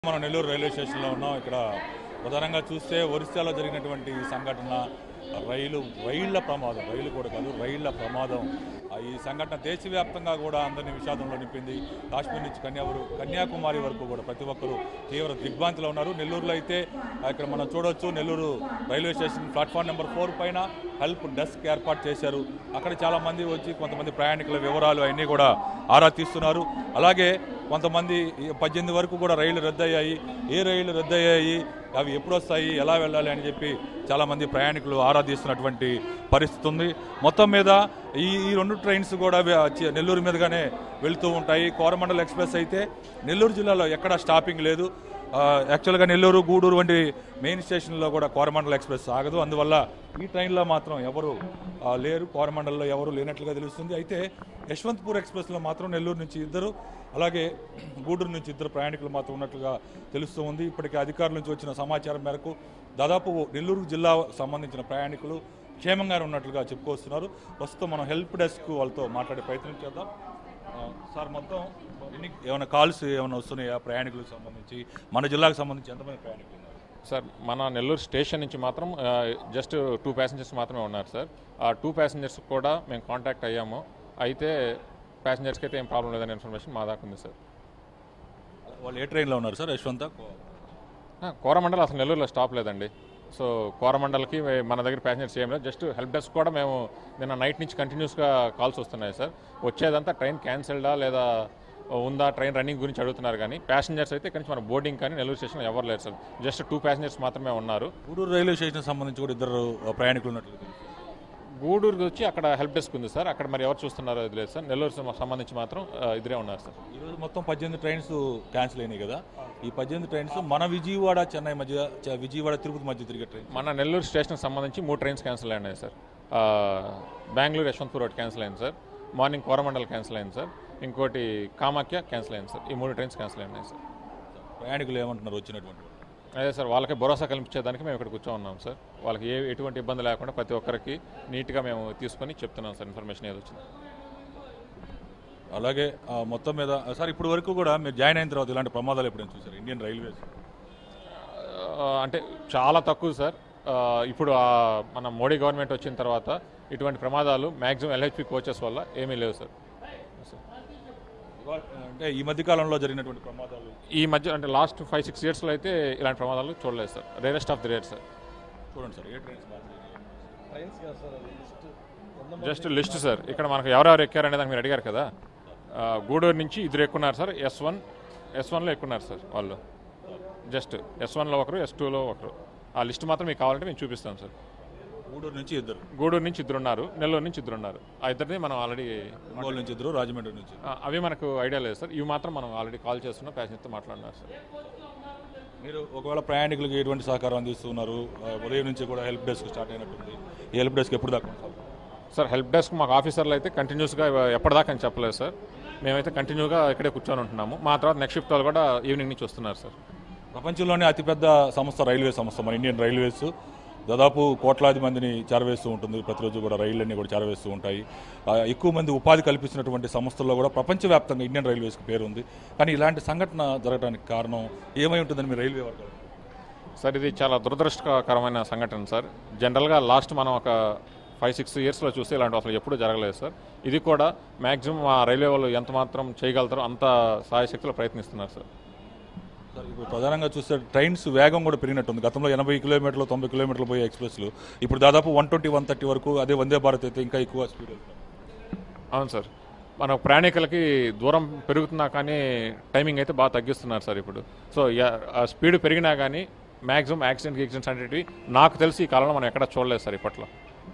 మనం నెల్లూరు రైల్వే స్టేషన్లో ఉన్నాం ఇక్కడ ప్రధానంగా చూస్తే ఒరిస్సాలో జరిగినటువంటి ఈ సంఘటన రైలు రైళ్ల ప్రమాదం రైలు కూడా కాదు రైళ్ల ప్రమాదం ఆ ఈ సంఘటన దేశవ్యాప్తంగా కూడా అందరినీ విషాదంలో నింపింది కాశ్మీర్ నుంచి కన్యాకుమారి కన్యాకుమారి వరకు కూడా ప్రతి ఒక్కరూ తీవ్ర దిగ్భ్రాంతిలో ఉన్నారు నెల్లూరులో అయితే ఆ, ఇక్కడ మనం చూడొచ్చు Nellore railway station platform number four పైన హెల్ప్ డెస్క్ ఏర్పాటు చేశారు అక్కడ చాలా మంది వచ్చి కొంతమంది ప్రయాణికుల వివరాలు అన్నీ కూడా ఆరా తీస్తున్నారు అలాగే కొంతమంది ఈ పద్దెనిమిది వరకు కూడా రైళ్లు రద్దయ్యాయి ఏ రైళ్లు రద్దయ్యాయి అవి ఎప్పుడు వస్తాయి ఎలా వెళ్ళాలి అని చెప్పి చాలామంది ప్రయాణికులు ఆరా తీస్తున్నటువంటి పరిస్థితి ఉంది మొత్తం మీద ఈ ఈ రెండు ట్రైన్స్ కూడా వే- చి- నెల్లూరు మీదుగానే వెళ్తూ ఉంటాయి కోరమండల్ ఎక్స్ప్రెస్ అయితే నెల్లూరు జిల్లాలో ఎక్కడ స్టాపింగ్ లేదు ఆ, యాక్చువల్గా నెల్లూరు గూడూరు వంటి మెయిన్ స్టేషన్లో కూడా కోరమండల్ ఎక్స్ప్రెస్ ఆగదు అందువల్ల ఈ ట్రైన్లో మాత్రం ఎవరు ఆ, లేరు కోరమండల్లో ఎవరు లేనట్లుగా తెలుస్తుంది అయితే యశ్వంత్పూర్ ఎక్స్ప్రెస్లో మాత్రం నెల్లూరు నుంచి ఇద్దరు అలాగే గూడూరు నుంచి ఇద్దరు ప్రయాణికులు మాత్రం ఉన్నట్లుగా తెలుస్తూ ఉంది ఇప్పటికే అధికారుల నుంచి వచ్చిన సమాచారం మేరకు దాదాపు నెల్లూరు జిల్లా సంబంధించిన ప్రయాణికులు క్షేమంగానే ఉన్నట్లుగా చెప్పుకొస్తున్నారు ప్రస్తుతం మనం హెల్ప్ డెస్క్ వాళ్ళతో మాట్లాడే ప్రయత్నం చేద్దాం ఆ, సార్ మొత్తం ఎన్ని ఏమైనా కాల్స్ ఏమైనా వస్తున్నాయా ప్రయాణికులకు సంబంధించి మన జిల్లాకు సంబంధించి ఎంతమంది ప్రయాణికులు ఉన్నారు సార్ మన నెల్లూరు స్టేషన్ నుంచి మాత్రం ఆ, జస్ట్ టూ ప్యాసింజర్స్ మాత్రమే ఉన్నారు సార్ ఆ టూ ప్యాసింజర్స్ కూడా మేము కాంటాక్ట్ అయ్యాము అయితే ప్యాసింజర్స్కి అయితే ఏం ప్రాబ్లం లేదనే ఇన్ఫర్మేషన్ మా దాకా ఉంది సార్ వాళ్ళు ఏ ట్రైన్లో ఉన్నారు సార్ యశ్వంత ఆ, కోరమండల్ అసలు నెల్లూరులో స్టాప్ లేదండి సో కోరమండల్కి మే- మన దగ్గర ప్యాసింజర్స్ ఏం లేదు జస్ట్ హెల్ప్ డెస్క్ కూడా మేము నిన్న నైట్ నుంచి కంటిన్యూస్గా కాల్స్ వస్తున్నాయి సార్ వచ్చేదంతా ట్రైన్ క్యాన్సిల్డా లేదా ఉందా ట్రైన్ రన్నింగ్ గురించి అడుగుతున్నారు కానీ ప్యాసింజర్స్ అయితే ఇక్కడి నుంచి మన బోర్డింగ్ కానీ నెల్లూరు స్టేషన్ ఎవరు లేరు సార్ జస్ట్ టూ ప్యాసింజర్స్ మాత్రమే ఉన్నారు గూడూరు రైల్వే స్టేషన్ సంబంధించి కూడా ఇద్దరు ప్రయాణికులు ఉన్నట్లు తెలుస్తుంది. గూడూరుకి వచ్చి అక్కడ హెల్ప్ డెస్క్ ఉంది సార్ అక్కడ మరి ఎవరు చూస్తున్నారో అది లేదు సార్ నెల్లూరు సం- సంబంధించి మాత్రం ఆ, ఇద్దరే ఉన్నారు సార్ ఈరోజు మొత్తం పద్దెనిమిది ట్రైన్స్ క్యాన్సిల్ అయినాయి కదా ఈ పద్దెనిమిది ట్రైన్స్ మన విజయవాడ చెన్నై మధ్య చ- విజయవాడ తిరుపతి మధ్య తిరిగే ట్రైన్ మన నెల్లూరు స్టేషన్కి సంబంధించి మూడు ట్రైన్స్ క్యాన్సిల్ అయినాయి సార్ ఆ, బెంగళూరు యశ్వంత్పూర్ ఒకటి క్యాన్సిల్ అయింది సార్ మార్నింగ్ కోరమండల్ క్యాన్సిల్ అయింది సార్ ఇంకోటి కామాఖ్య క్యాన్సిల్ అయింది సార్ ఈ మూడు ట్రైన్స్ క్యాన్సిల్ అయినాయి సార్ ప్రయాణికులు ఏమంటున్నారు వచ్చినటువంటి వాళ్ళు? అదే సార్ వాళ్ళకి భరోసా కల్పించేదానికి మేము ఇక్కడ కూర్చొని ఉన్నాం సార్ వాళ్ళకి ఏ ఎటువంటి ఇబ్బంది లేకుండా ప్రతి ఒక్కరికి నీట్గా మేము తీసుకొని చెప్తున్నాం సార్ ఇన్ఫర్మేషన్ ఏది వచ్చింది అలాగే ఆ, మొత్తం మీద సార్ ఇప్పుడు వరకు కూడా మీరు జాయిన్ అయిన తర్వాత ఇలాంటి ప్రమాదాలు ఎప్పుడైనా చూసారు ఇండియన్ రైల్వేస్ ఆ, అంటే చాలా తక్కువ సార్ ఆ, ఇప్పుడు ఆ మన మోడీ గవర్నమెంట్ వచ్చిన తర్వాత ఇటువంటి ప్రమాదాలు మ్యాక్సిమం ఎల్హెచ్పి కోచెస్ వల్ల ఏమీ లేవు సార్ ఇవాళ- అంటే ఈ మధ్య కాలంలో జరిగినటువంటి ప్రమాదాలు ఈ మధ్య అంటే లాస్ట్ ఫైవ్ సిక్స్ ఇయర్స్లో అయితే ఇలాంటి ప్రమాదాలు చూడలేదు sir rarest of the rare sir చూడండి సార్ ఏ ట్రైన్స్ బాగా జరిగాయి? జస్ట్ లిస్ట్ సార్ ఇక్కడ మనకు ఎవరెవరు ఎక్కారనే దానికి మీరు అడిగారు కదా ఆ, గూడూరు నుంచి ఇద్దరు ఎక్కున్నారు సార్ ఎస్ వన్ ఎస్ వన్లో ఎక్కున్నారు సార్ వాళ్ళు జస్ట్ ఎస్ వన్లో ఒకరు ఎస్ టూలో ఒకరు ఆ లిస్ట్ మాత్రం మీకు కావాలంటే మేము చూపిస్తాం సార్ గూడూరు నుంచి ఇద్దరు గూడూరు నుంచి ఇద్దరు ఉన్నారు నెల్లూరు నుంచి ఇద్దరు ఉన్నారు ఆ ఇద్దరిని మనం ఆల్రెడీ ఒంగోలు నుంచి ఇద్దరు రాజమండ్రి నుంచి ఆ, అవి మనకు ఐడియా లేదు సార్ ఇవి మాత్రం మనం ఆల్రెడీ కాల్ చేస్తున్న ప్యాసింజర్తో మాట్లాడినారు సార్ మీరు ఒకవేళ ప్రయాణికులకు ఎటువంటి సహకారం అందిస్తున్నారు ఆ, ఉదయం నుంచి కూడా హెల్ప్ డెస్క్ స్టార్ట్ అయినట్టుంది ఈ హెల్ప్ డెస్క్ ఎప్పుడు దాకా ఉంటుంది? సార్ హెల్ప్ డెస్క్ మాకు ఆఫీసర్లు అయితే కంటిన్యూస్గా ఎప్పటిదాకా అని చెప్పలేదు సార్ మేమైతే కంటిన్యూగా ఇక్కడే కూర్చొని ఉంటున్నాము మా తర్వాత నెక్స్ట్ షిఫ్ట్ వాళ్ళు కూడా ఈవినింగ్ నుంచి వస్తున్నారు సార్ ప్రపంచంలోనే అతిపెద్ద సంస్థ రైల్వే సంస్థ మన ఇండియన్ రైల్వేస్ దాదాపు కోట్లాది మందిని చేరవేస్తూ ఉంటుంది ప్రతిరోజు కూడా రైళ్ళన్నీ కూడా చేరవేస్తూ ఉంటాయి ఆ, ఎక్కువ మంది ఉపాధి కల్పిస్తున్నటువంటి సంస్థల్లో కూడా ప్రపంచవ్యాప్తంగా ఇండియన్ రైల్వేస్కి పేరు ఉంది కానీ ఇలాంటి సంఘటన జరగడానికి కారణం ఏమై ఉంటుందని మీ రైల్వే వర్గాలు సార్ ఇది చాలా దురదృష్టకరమైన సంఘటన సార్ జనరల్గా లాస్ట్ మనం ఒక ఫైవ్ సిక్స్ ఇయర్స్లో చూస్తే ఇలాంటి అసలు ఎప్పుడూ జరగలేదు సార్ ఇది కూడా మ్యాక్సిమం ఆ రైల్వే వాళ్ళు ఎంత మాత్రం చేయగలుగుతారో అంత సాయశక్తిలో ప్రయత్నిస్తున్నారు సార్ సార్ ఇప్పుడు ప్రధానంగా చూస్తే ట్రైన్స్ వేగం కూడా పెరిగినట్టుంది గతంలో ఎనభై కిలోమీటర్లు తొంభై కిలోమీటర్లు పోయే ఎక్స్ప్రెస్లు ఇప్పుడు దాదాపు వన్ ట్వంటీ వన్ థర్టీ వరకు అదే వందే భారత్ అయితే ఇంకా ఎక్కువ స్పీడ్ వెళ్తుంది అవును సార్ మన ప్రయాణికులకి దూరం పెరుగుతున్నా కానీ టైమింగ్ అయితే బాగా తగ్గిస్తున్నారు సార్ ఇప్పుడు సో యా- ఆ స్పీడ్ పెరిగినా కానీ మ్యాక్సిమం యాక్సిడెంట్ యాక్సిడెంట్స్ అనేటివి నాకు తెలిసి ఈ కాలంలో మనం ఎక్కడ చూడలేదు సార్ ఇప్పట్లో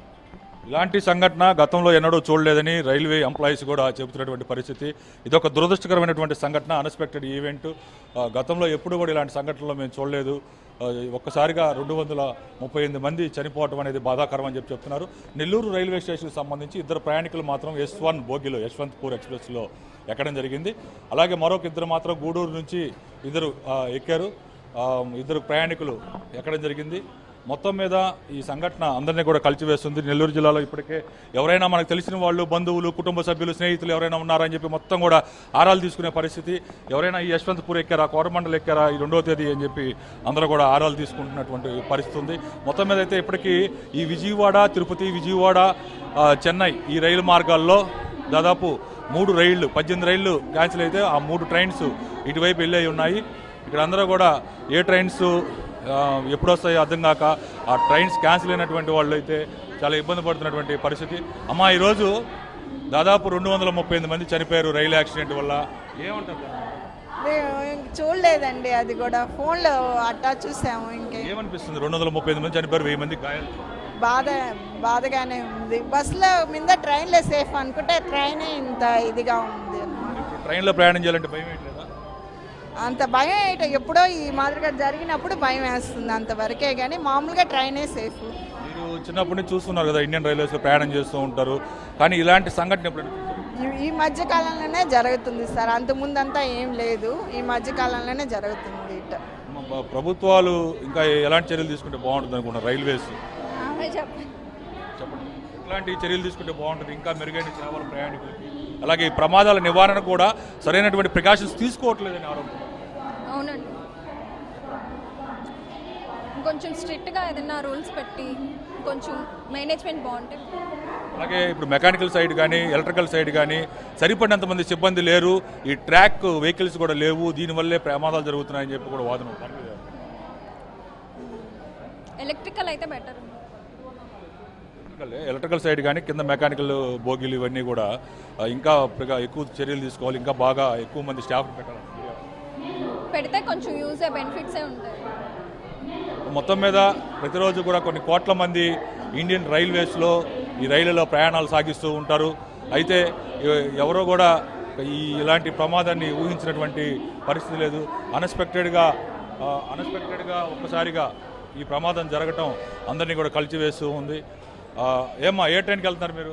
ఇలాంటి సంఘటన గతంలో ఎన్నడూ చూడలేదని రైల్వే ఎంప్లాయీస్ కూడా చెబుతున్నటువంటి పరిస్థితి ఇది ఒక దురదృష్టకరమైనటువంటి సంఘటన అన్ఎక్స్పెక్టెడ్ ఈవెంట్ ఆ, గతంలో ఎప్పుడు కూడా ఇలాంటి సంఘటనలు మేము చూడలేదు ఆ, ఒక్కసారిగా రెండు వందల ముప్పై ఎనిమిది మంది చనిపోవటం అనేది బాధాకరం అని చెప్పి చెప్తున్నారు నెల్లూరు రైల్వే స్టేషన్కి సంబంధించి ఇద్దరు ప్రయాణికులు మాత్రం ఎస్ వన్ బోగిలో యశ్వంత్పూర్ ఎక్స్ప్రెస్లో ఎక్కడం జరిగింది అలాగే మరొక ఇద్దరు మాత్రం గూడూరు నుంచి ఇద్దరు ఆ, ఎక్కారు ఆ, ఇద్దరు ప్రయాణికులు ఎక్కడం జరిగింది మొత్తం మీద ఈ సంఘటన అందరినీ కూడా కలిచివేస్తుంది నెల్లూరు జిల్లాలో ఇప్పటికే ఎవరైనా మనకు తెలిసిన వాళ్ళు బంధువులు కుటుంబ సభ్యులు స్నేహితులు ఎవరైనా ఉన్నారని చెప్పి మొత్తం కూడా ఆరాలు తీసుకునే పరిస్థితి ఎవరైనా ఈ యశ్వంతపూర్ ఎక్కారా కోరమండల్ ఎక్కారా ఈ రెండో తేదీ అని చెప్పి అందరూ కూడా ఆరాలు తీసుకుంటున్నటువంటి పరిస్థితి ఉంది మొత్తం మీద అయితే ఇప్పటికీ ఈ విజయవాడ తిరుపతి విజయవాడ ఆ, చెన్నై ఈ రైలు మార్గాల్లో దాదాపు మూడు రైళ్లు పద్దెనిమిది రైళ్లు క్యాన్సిల్ అయితే ఆ మూడు ట్రైన్స్ ఇటువైపు వెళ్ళి ఉన్నాయి ఇక్కడ అందరూ కూడా ఏ ట్రైన్స్ ఆ, ఎప్పుడు వస్తాయో అర్థం కాక ఆ ట్రైన్స్ క్యాన్సిల్ అయినటువంటి వాళ్ళు అయితే చాలా ఇబ్బంది పడుతున్నటువంటి పరిస్థితి అమ్మా ఈరోజు దాదాపు రెండు వందల ముప్పై ఎనిమిది మంది చనిపోయారు రైలు యాక్సిడెంట్ వల్ల ఏమంటారు మేము ఇంక చూడలేదండి అది కూడా ఫోన్లో అట్టా చూసాము ఇంకే ఏమనిపిస్తుంది రెండు వందల ముప్పై ఎనిమిది మంది చనిపోయారు వెయ్యి మంది గాయాలు బాధ బాధగానే ఉంది బస్సులో మీద ట్రైన్లో సేఫ్ అనుకుంటే ట్రైనే ఇంత ఇదిగా ఉంది అన్నమాట. ఇప్పుడు ట్రైన్లో ప్రయాణం చేయాలంటే భయం ఏంటలేదా అంత భయం ఏంటో ఎప్పుడో ఈ మాదిరిగా జరిగినప్పుడు భయం వేస్తుంది అంతవరకే కానీ మామూలుగా ట్రైనే సేఫ్ మీరు చిన్నప్పటి నుంచి చూస్తున్నారు కదా ఇండియన్ రైల్వేస్లో ప్రయాణం చేస్తూ ఉంటారు కానీ ఇలాంటి సంఘటన ఎప్పుడు ఈ- ఈ మధ్య కాలంలోనే జరుగుతుంది సార్ అంత ముందంతా ఏం లేదు ఈ మధ్య కాలంలోనే జరుగుతుంది ఇట మ- ప్రభుత్వాలు ఇంకా ఎలాంటి చర్యలు తీసుకుంటే బాగుంటుంది అనుకుంటున్నారు రైల్వేస్ చెప్పండి ఎలాంటి చర్యలు తీసుకుంటే బాగుంటుంది ఇంకా మెరుగైన సేవలు ప్రయాణికులకి అలాగే ఈ ప్రమాదాల నివారణ కూడా సరైనటువంటి ప్రికాషన్స్ తీసుకోవట్లేదని ఆరోపణ అవునండి కొంచెం స్ట్రిక్ట్గా ఏదైనా రూల్స్ పెట్టి కొంచెం మేనేజ్మెంట్ బాగుంటే అలాగే ఇప్పుడు మెకానికల్ సైడ్ కానీ ఎలక్ట్రికల్ సైడ్ కానీ సరిపడినంత మంది సిబ్బంది లేరు ఈ ట్రాక్ వెహికల్స్ కూడా లేవు దీనివల్లే ప్రమాదాలు జరుగుతున్నాయని చెప్పి కూడా వాదన ఉంది. దాని మీద ఏమంటారు? ఎలక్ట్రికల్ అయితే బెటర్ ఎలక్ట్రికల్ ఎలక్ట్రికల్ సైడ్ కానీ కింద మెకానికల్ బోగీలు ఇవన్నీ కూడా ఆ, ఇంకా ప్రిగా- ఎక్కువ చర్యలు తీసుకోవాలి ఇంకా బాగా ఎక్కువ మంది స్టాఫ్ పెట్టాలి పెడితే కొంచెం యూజే బెనిఫిట్సే ఉంటాయి మొత్తం మీద ప్రతిరోజు కూడా కొన్ని కోట్ల మంది ఇండియన్ రైల్వేస్లో ఈ రైళ్లలో ప్రయాణాలు సాగిస్తూ ఉంటారు అయితే ఎ- ఎవరో కూడా ఈ ఇలాంటి ప్రమాదాన్ని ఊహించినటువంటి పరిస్థితి లేదు అన్ఎక్స్పెక్టెడ్గా అన్ఎక్స్పెక్టెడ్గా ఒక్కసారిగా ఈ ప్రమాదం జరగటం అందరినీ కూడా కలిచివేస్తూ ఉంది ఆ, ఏమ్మా ఏ ట్రైన్కి వెళ్తున్నారు మీరు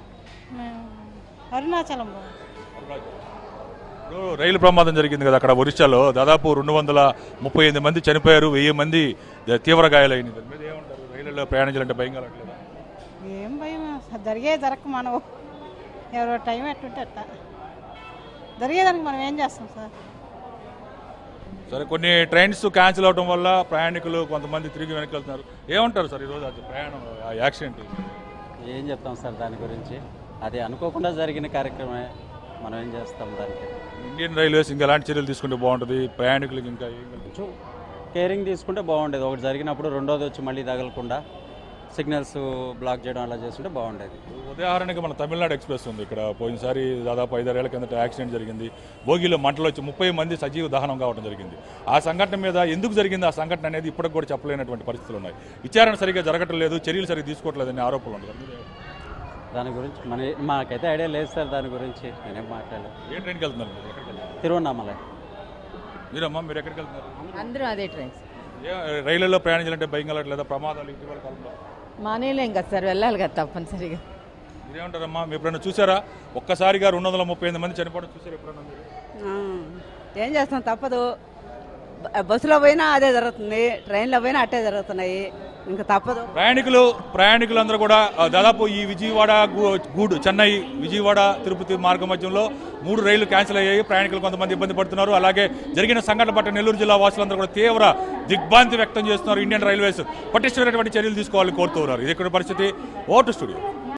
అరుణాచలం ఇప్పుడు రైలు ప్రమాదం జరిగింది కదా అక్కడ ఒరిస్సాలో దాదాపు రెండు వందల ముప్పై ఎనిమిది మంది చనిపోయారు వెయ్యి మంది తీవ్ర గాయాలైంది దాని మీద ఏమంటారు రైళ్లలో ప్రయాణించాలంటే భయం కలగట్లేదా ఏం భయం జరిగే జరగక మనం ఎవరో టైం ఎట్టుంటే అట్ట జరిగేదానికి మనం ఏం చేస్తాం సార్ సరే కొన్ని ట్రైన్స్ క్యాన్సిల్ అవడం వల్ల ప్రయాణికులు కొంతమంది తిరిగి వెనక్కి వెళ్తున్నారు ఏమంటారు సార్ ఈరోజు అది ప్రయాణం ఆ యాక్సిడెంట్ ఏం చెప్తాం సార్ దాని గురించి అది అనుకోకుండా జరిగిన కార్యక్రమే మనం ఏం చేస్తాం దానికి ఇండియన్ రైల్వేస్ ఇంకా ఎలాంటి చర్యలు తీసుకుంటే బాగుంటుంది ప్రయాణికులకి ఇంకా ఏం కలుగుతుంది? కొంచెం కేరింగ్ తీసుకుంటే బాగుండేది ఒకటి జరిగినప్పుడు రెండోది వచ్చి మళ్ళీ తగలకుండా సిగ్నల్స్ బ్లాక్ చేయడం అలా చేస్తుంటే బాగుండేది ఉదాహరణకి మన తమిళనాడు ఎక్స్ప్రెస్ ఉంది ఇక్కడ పోయినసారి దాదాపు ఐదారేళ్ల కిందట యాక్సిడెంట్ జరిగింది భోగిలో మంటలు వచ్చి ముప్పై మంది సజీవ దహనం కావడం జరిగింది ఆ సంఘటన మీద ఎందుకు జరిగింది ఆ సంఘటన అనేది ఇప్పటికి కూడా చెప్పలేనటువంటి పరిస్థితులు ఉన్నాయి విచారణ సరిగ్గా జరగటం లేదు చర్యలు సరిగ్గా తీసుకోవట్లేదని ఆరోపణలు ఉన్నాయి దాని గురించి మన మాకైతే ఐడియా లేదు సార్ దాని గురించి నేనేం మాట్లాడలేదు ఏ ట్రైన్కి వెళ్తున్నారు మీరు ఎక్కడికి వెళ్తున్నారు తిరువన్నామలై మీరమ్మా మీరు ఎక్కడికి వెళ్తున్నారు అందరూ అదే ట్రైన్స్ ఏ రైళ్లలో ప్రయాణించాలంటే భయం కలగట్లేదా ప్రమాదాలు ఇటీవల కాలంలో మానేలేం కదా సార్ వెళ్ళాలి కదా తప్పనిసరిగా మీరేమంటారమ్మా మీరు ఎప్పుడైనా చూసారా ఒక్కసారిగా రెండు వందల ముప్పై ఎనిమిది మంది చనిపోవడం చూసారు ఎప్పుడన్నా మీరు? ఏం చేస్తాం తప్పదు బ- బస్సులో పోయినా అదే జరుగుతుంది ట్రైన్లో పోయినా అట్టే జరుగుతున్నాయి ఇంకా తప్పదు ప్రయాణికులు ప్రయాణికులందరూ కూడా ఆ, దాదాపు ఈ విజయవాడ గు- గూడు చెన్నై విజయవాడ తిరుపతి మార్గం మధ్యంలో మూడు రైళ్లు క్యాన్సిల్ అయ్యాయి ప్రయాణికులు కొంతమంది ఇబ్బంది పడుతున్నారు అలాగే జరిగిన సంఘటన పట్ల నెల్లూరు జిల్లా వాసులందరూ కూడా తీవ్ర దిగ్భ్రాంతి వ్యక్తం చేస్తున్నారు ఇండియన్ రైల్వేస్ పటిష్టమైనటువంటి చర్యలు తీసుకోవాలని కోరుతున్నారు ఇది ఇక్కడ పరిస్థితి ఓటు స్టూడియో